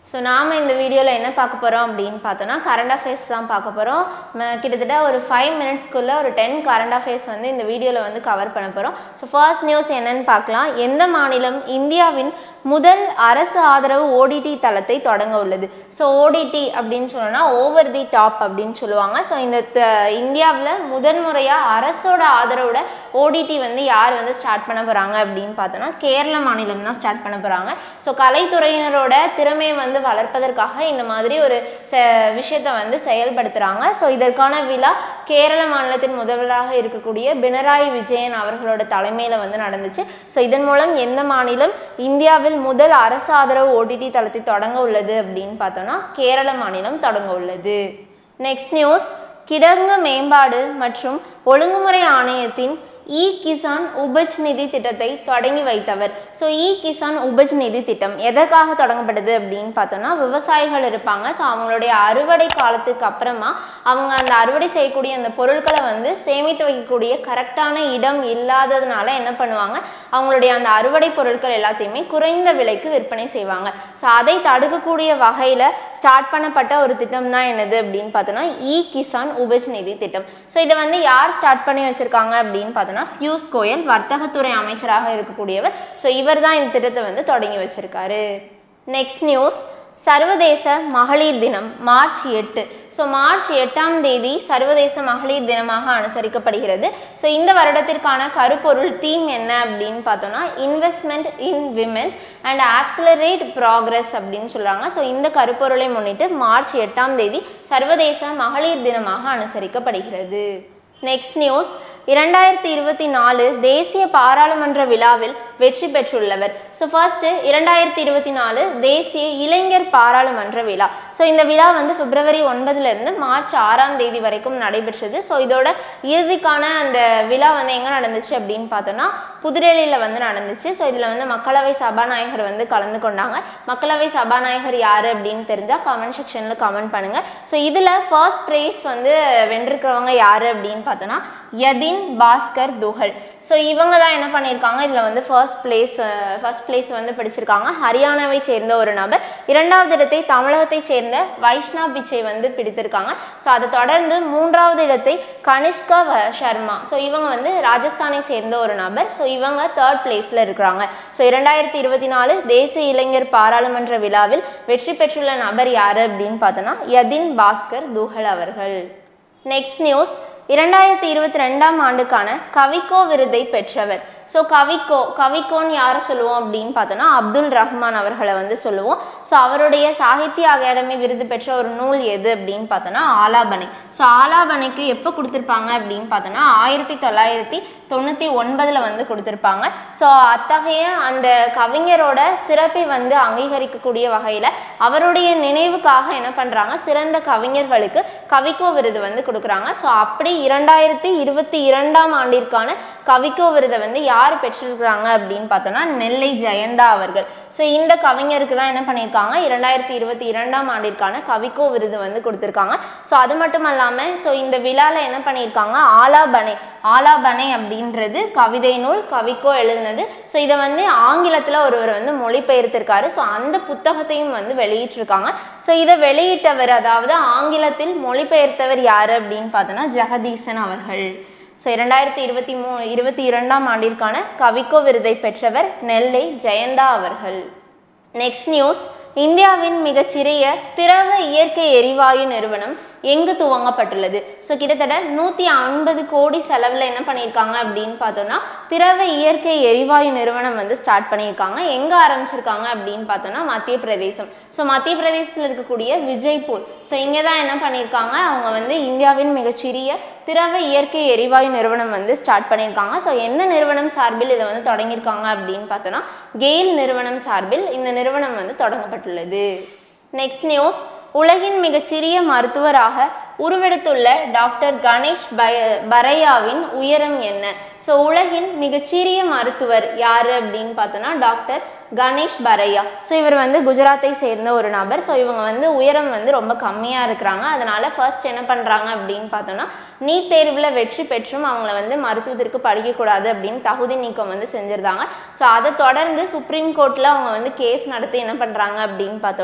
so நாம் இந்த வீடியோவில் என்ன பார்க்க போகிறோம் அப்படின்னு பார்த்தோன்னா கரண்ட் அஃபேர்ஸ் தான் பார்க்க போகிறோம் கிட்டத்தட்ட ஒரு ஃபைவ் மினிட்ஸ்க்குள்ளே ஒரு டென் கரண்ட் அஃபேர்ஸ் வந்து இந்த வீடியோவில் வந்து கவர் பண்ண போகிறோம் ஸோ ஃபர்ஸ்ட் நியூஸ் என்னன்னு பார்க்கலாம் எந்த மாநிலம் இந்தியாவின் முதல் அரசு ஆதரவு ஓடிடி தளத்தை தொடங்க உள்ளது ஸோ ஓடிடி அப்படின்னு சொன்னோன்னா ஓவர் தி டாப் அப்படின்னு சொல்லுவாங்க ஸோ இந்த இந்தியாவில் முதன்முறையாக அரசோட ஆதரவோட ஓடிடி வந்து யார் வந்து ஸ்டார்ட் பண்ண போகிறாங்க அப்படின்னு பார்த்தோன்னா கேரள மாநிலம் தான் ஸ்டார்ட் பண்ண போகிறாங்க ஸோ கலைத்துறையினரோட திறமையை வந்து வளர்ப்பதற்காக இந்த மாதிரி ஒரு ச விஷயத்தை வந்து செயல்படுத்துகிறாங்க ஸோ இதற்கான விழா கேரள மாநிலத்தின் முதல்வராக இருக்கக்கூடிய பினராயி விஜயன் அவர்களோட தலைமையில் வந்து நடந்துச்சு ஸோ இதன் மூலம் எந்த மாநிலம் இந்தியாவில் முதல் அரசு ஆதரவு ஓடிடி தளத்தை தொடங்க உள்ளது அப்படின்னு பார்த்தோன்னா கேரள மாநிலம் தொடங்க உள்ளது நெக்ஸ்ட் நியூஸ் கிடங்கு மேம்பாடு மற்றும் ஒழுங்குமுறை ஆணையத்தின் இ கிசான் உபஜ் நிதி திட்டத்தை தொடங்கி வைத்தவர் ஸோ இ கிசான் உபஜ் நிதி திட்டம் எதற்காக தொடங்கப்பட்டது அப்படின்னு பார்த்தோம்னா விவசாயிகள் இருப்பாங்க ஸோ அவங்களுடைய அறுவடை காலத்துக்கு அப்புறமா அவங்க அந்த அறுவடை செய்யக்கூடிய அந்த பொருட்களை வந்து சேமித்து வைக்கக்கூடிய கரெக்டான இடம் இல்லாததுனால என்ன பண்ணுவாங்க அவங்களுடைய அந்த அறுவடை பொருட்கள் எல்லாத்தையுமே குறைந்த விலைக்கு விற்பனை செய்வாங்க ஸோ அதை தடுக்கக்கூடிய வகையில் ஸ்டார்ட் பண்ணப்பட்ட ஒரு திட்டம் தான் என்னது அப்படின்னு பார்த்தோன்னா இ கிசான் உபஜ் நிதி திட்டம் ஸோ இதை வந்து யார் ஸ்டார்ட் பண்ணி வச்சிருக்காங்க அப்படின்னு பார்த்தோன்னா பியூஷ் கோயல் வர்த்தகத்துறை அமைச்சராக இருக்கக்கூடியவர் ஸோ இவர் தான் இந்த திட்டத்தை வந்து தொடங்கி வச்சிருக்காரு நெக்ஸ்ட் நியூஸ் சர்வதேச மகளிர் தினம் மார்ச் எட்டு ஸோ மார்ச் எட்டாம் தேதி சர்வதேச மகளிர் தினமாக அனுசரிக்கப்படுகிறது ஸோ இந்த வருடத்திற்கான கருப்பொருள் தீம் என்ன அப்படின்னு பார்த்தோம்னா investment in women's and accelerate progress அப்படின்னு சொல்கிறாங்க ஸோ இந்த கருப்பொருளை முன்னிட்டு மார்ச் எட்டாம் தேதி சர்வதேச மகளிர் தினமாக அனுசரிக்கப்படுகிறது நெக்ஸ்ட் நியூஸ் இரண்டாயிரத்தி இருபத்தி நாலு தேசிய பாராளுமன்ற விழாவில் வெற்றி பெற்றுள்ளவர் ஸோ ஃபர்ஸ்ட் இரண்டாயிரத்தி இருபத்தி நாலு தேசிய இளைஞர் பாராளுமன்ற விழா ஸோ இந்த விழா வந்து பிப்ரவரி ஒன்பதுல இருந்து மார்ச் ஆறாம் தேதி வரைக்கும் நடைபெற்றது ஸோ இதோட இறுதிக்கான அந்த விழா வந்து எங்கே நடந்துச்சு அப்படின்னு பார்த்தோம்னா புதுடெல்லியில் வந்து நடந்துச்சு ஸோ இதில் வந்து மக்களவை சபாநாயகர் வந்து கலந்து கொண்டாங்க மக்களவை சபாநாயகர் யார் அப்படின்னு தெரிஞ்சால் கமெண்ட் செக்ஷனில் கமெண்ட் பண்ணுங்கள் ஸோ இதில் ஃபர்ஸ்ட் ப்ரைஸ் வந்து வென்றிருக்கிறவங்க யார் அப்படின்னு பார்த்தோன்னா யதின் பாஸ்கர் துஹல் ஸோ இவங்க தான் என்ன பண்ணியிருக்காங்க இதில் வந்து ஃபர்ஸ்ட் பிளேஸ் ஃபர்ஸ்ட் பிளேஸ் வந்து பிடிச்சிருக்காங்க ஹரியானாவை சேர்ந்த ஒரு நபர் இரண்டாவது இடத்தை தமிழகத்தை சேர்ந்த வைஷ்ணா பிச்சை வந்து பிடித்திருக்காங்க ஸோ அதை தொடர்ந்து மூன்றாவது இடத்தை கனிஷ்கா சர்மா ஸோ இவங்க வந்து ராஜஸ்தானை சேர்ந்த ஒரு நபர் ஸோ இவங்க தேர்ட் பிளேஸில் இருக்கிறாங்க ஸோ இரண்டாயிரத்தி இருபத்தி நாலு தேசிய இளைஞர் பாராளுமன்ற விழாவில் வெற்றி பெற்றுள்ள நபர் யார் அப்படின்னு பார்த்தோன்னா யதின் பாஸ்கர் துஹல் அவர்கள் நெக்ஸ்ட் நியூஸ் இரண்டாயிரத்தி இருபத்தி ரெண்டாம் ஆண்டுக்கான கவிக்கோ விருதை பெற்றவர் ஸோ கவிக்கோ கவிக்கோன்னு யாரை சொல்லுவோம் அப்படின்னு பார்த்தோன்னா அப்துல் ரஹ்மான் அவர்களை வந்து சொல்லுவோம் ஸோ அவருடைய சாகித்ய அகாடமி விருது பெற்ற ஒரு நூல் எது அப்படின்னு பார்த்தோன்னா ஆலாபனை ஸோ ஆலாபனைக்கு எப்போ கொடுத்துருப்பாங்க அப்படின்னு பார்த்தோன்னா ஆயிரத்தி தொள்ளாயிரத்தி தொண்ணூற்றி ஒன்பதில் வந்து கொடுத்துருப்பாங்க ஸோ அத்தகைய அந்த கவிஞரோட சிறப்பை வந்து அங்கீகரிக்கக்கூடிய வகையில் அவருடைய நினைவுக்காக என்ன பண்ணுறாங்க சிறந்த கவிஞர்களுக்கு கவிக்கோ விருது வந்து கொடுக்குறாங்க ஸோ அப்படி இரண்டாயிரத்தி இருபத்தி இரண்டாம் ஆண்டிற்கான கவிக்கோ விருதை வந்து யார் பெற்றிருக்கிறாங்க அப்படின்னு பார்த்தோன்னா நெல்லை ஜெயந்தா அவர்கள் ஸோ இந்த கவிஞருக்கு தான் என்ன பண்ணியிருக்காங்க இரண்டாயிரத்தி இருபத்தி இரண்டாம் ஆண்டிற்கான கவிக்கோ விருது வந்து கொடுத்துருக்காங்க ஸோ அது மட்டும் இல்லாமல் ஸோ இந்த விழாவில் என்ன பண்ணியிருக்காங்க ஆலாபனை ஆலாபனை அப்படின்றது கவிதை நூல் கவிக்கோ எழுதுனது ஸோ இதை வந்து ஆங்கிலத்தில் ஒருவர் வந்து மொழிபெயர்த்திருக்காரு ஸோ அந்த புத்தகத்தையும் வந்து வெளியிட்டிருக்காங்க ஸோ இதை வெளியிட்டவர் அதாவது ஆங்கிலத்தில் மொழிபெயர்த்தவர் யார் அப்படின்னு பார்த்தோன்னா ஜெகதீசன் அவர்கள் ஸோ இரண்டாயிரத்தி இருபத்தி மூ இருபத்தி இரண்டாம் ஆண்டிற்கான கவிக்கோ விருதை பெற்றவர் நெல்லை ஜெயந்தா அவர்கள் நெக்ஸ்ட் நியூஸ் இந்தியாவின் மிகச்சிறிய திரவ இயற்கை எரிவாயு நிறுவனம் எங்கு துவங்கப்பட்டுள்ளது ஸோ கிட்டத்தட்ட நூற்றி ஐம்பது கோடி செலவில் என்ன பண்ணியிருக்காங்க அப்படின்னு பார்த்தோன்னா திரவ இயற்கை எரிவாயு நிறுவனம் வந்து ஸ்டார்ட் பண்ணியிருக்காங்க எங்கே ஆரம்பிச்சிருக்காங்க அப்படின்னு பார்த்தோன்னா மத்திய பிரதேசம் ஸோ மத்திய பிரதேசத்தில் இருக்கக்கூடிய விஜய்பூர் ஸோ இங்கே தான் என்ன பண்ணியிருக்காங்க அவங்க வந்து இந்தியாவின் மிகச்சிறிய திரவ இயற்கை எரிவாயு நிறுவனம் வந்து ஸ்டார்ட் பண்ணியிருக்காங்க ஸோ எந்த நிறுவனம் சார்பில் இதை வந்து தொடங்கியிருக்காங்க அப்படின்னு பார்த்தோன்னா கெயில் நிறுவனம் சார்பில் இந்த நிறுவனம் வந்து தொடங்கப்பட்டுள்ளது நெக்ஸ்ட் நியூஸ் உலகின் மிகச்சிறிய மருத்துவராக உருவெடுத்துள்ள டாக்டர் கணேஷ் பய பரையாவின் உயரம் என்ன ஸோ உலகின் மிகச்சிறிய மருத்துவர் யார் அப்படின்னு பார்த்தோன்னா டாக்டர் கணேஷ் பரையா ஸோ இவர் வந்து குஜராத்தை சேர்ந்த ஒரு நபர் ஸோ இவங்க வந்து உயரம் வந்து ரொம்ப கம்மியாக இருக்கிறாங்க அதனால ஃபர்ஸ்ட் என்ன பண்ணுறாங்க அப்படின்னு பார்த்தோன்னா நீட் தேர்வில் வெற்றி பெற்றும் அவங்கள வந்து மருத்துவத்திற்கு படிக்கக்கூடாது அப்படின்னு தகுதி நீக்கம் வந்து செஞ்சுருந்தாங்க ஸோ அதை தொடர்ந்து சுப்ரீம் கோர்ட்டில் அவங்க வந்து கேஸ் நடத்தி என்ன பண்ணுறாங்க அப்படின்னு பார்த்தோன்னா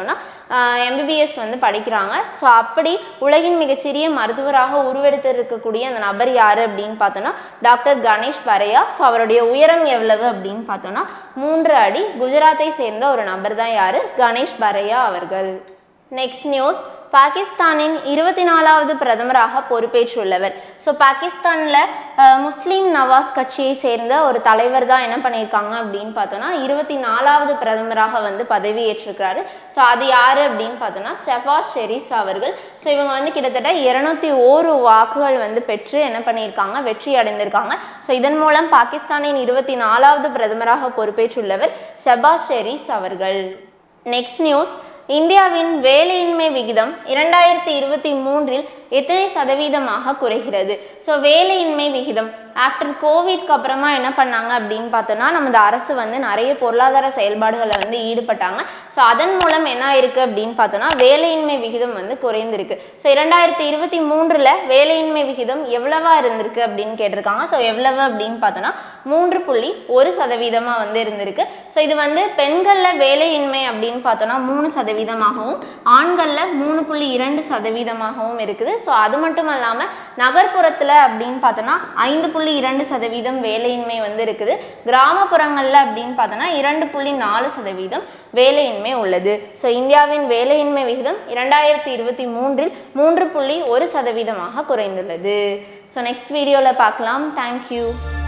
எம்பிபிஎஸ் வந்து படிக்கிறாங்க ஸோ அப்படி உலகின் மிகச்சிறிய மருத்துவராக உருவெடுத்து இருக்கக்கூடிய அந்த நபர் யார் அப்படின்னு பார்த்தோன்னா டாக்டர் கணேஷ் பரையா ஸோ அவருடைய உயரம் எவ்வளவு அப்படின்னு பார்த்தோன்னா மூன்று அடி குஜராத்தை சேர்ந்த ஒரு நபர் தான் யார் கணேஷ் பரையா அவர்கள் நெக்ஸ்ட் நியூஸ் பாகிஸ்தானின் இருபத்தி நாலாவது பிரதமராக பொறுப்பேற்றுள்ளவர் ஸோ பாகிஸ்தானில் முஸ்லீம் நவாஸ் கட்சியை சேர்ந்த ஒரு தலைவர் தான் என்ன பண்ணியிருக்காங்க அப்படின்னு பார்த்தோன்னா இருபத்தி நாலாவது பிரதமராக வந்து பதவியேற்றிருக்கிறாரு ஸோ அது யார் அப்படின்னு பார்த்தோன்னா ஷெஃபாஸ் ஷெரீஸ் அவர்கள் ஸோ இவங்க வந்து கிட்டத்தட்ட இருநூத்தி ஓரு வாக்குகள் வந்து பெற்று என்ன பண்ணியிருக்காங்க வெற்றி அடைந்திருக்காங்க ஸோ இதன் மூலம் பாகிஸ்தானின் இருபத்தி நாலாவது பிரதமராக பொறுப்பேற்றுள்ளவர் ஷெபாஸ் ஷெரீஸ் அவர்கள் நெக்ஸ்ட் நியூஸ் இந்தியாவின் வேலையின்மை விகிதம் இரண்டாயிரத்தி இருபத்தி மூன்றில் எத்தனை சதவீதமாக குறைகிறது ஸோ வேலையின்மை விகிதம் ஆஃப்டர் கோவிட்க்கு அப்புறமா என்ன பண்ணாங்க அப்படின்னு பார்த்தோன்னா நமது அரசு வந்து நிறைய பொருளாதார செயல்பாடுகளில் வந்து ஈடுபட்டாங்க ஸோ அதன் மூலம் என்ன ஆயிருக்கு அப்படின்னு பார்த்தோன்னா வேலையின்மை விகிதம் வந்து குறைந்திருக்கு ஸோ இரண்டாயிரத்தி இருபத்தி மூன்றில் வேலையின்மை விகிதம் எவ்வளவா இருந்திருக்கு அப்படின்னு கேட்டிருக்காங்க ஸோ எவ்வளவு அப்படின்னு பார்த்தோன்னா மூன்று புள்ளி ஒரு சதவீதமாக வந்து இருந்திருக்கு ஸோ இது வந்து பெண்களில் வேலையின்மை அப்படின்னு பார்த்தோன்னா மூணு சதவீதமாகவும் ஆண்களில் மூணு புள்ளி இரண்டு சதவீதமாகவும் இருக்குது ஸோ அது மட்டும் இல்லாமல் நகர்ப்புறத்தில் அப்படின்னு பார்த்தோன்னா ஐந்து புள்ளி இரண்டு சதவீதம் வேலையின்மை வந்து இருக்குது கிராமப்புறங்களில் அப்படின்னு பார்த்தோன்னா இரண்டு புள்ளி நாலு சதவீதம் வேலையின்மை உள்ளது ஸோ இந்தியாவின் வேலையின்மை விகிதம் இரண்டாயிரத்தி இருபத்தி மூன்றில் மூன்று புள்ளி ஒரு சதவீதமாக குறைந்துள்ளது ஸோ நெக்ஸ்ட் வீடியோவில் பார்க்கலாம் தேங்க்யூ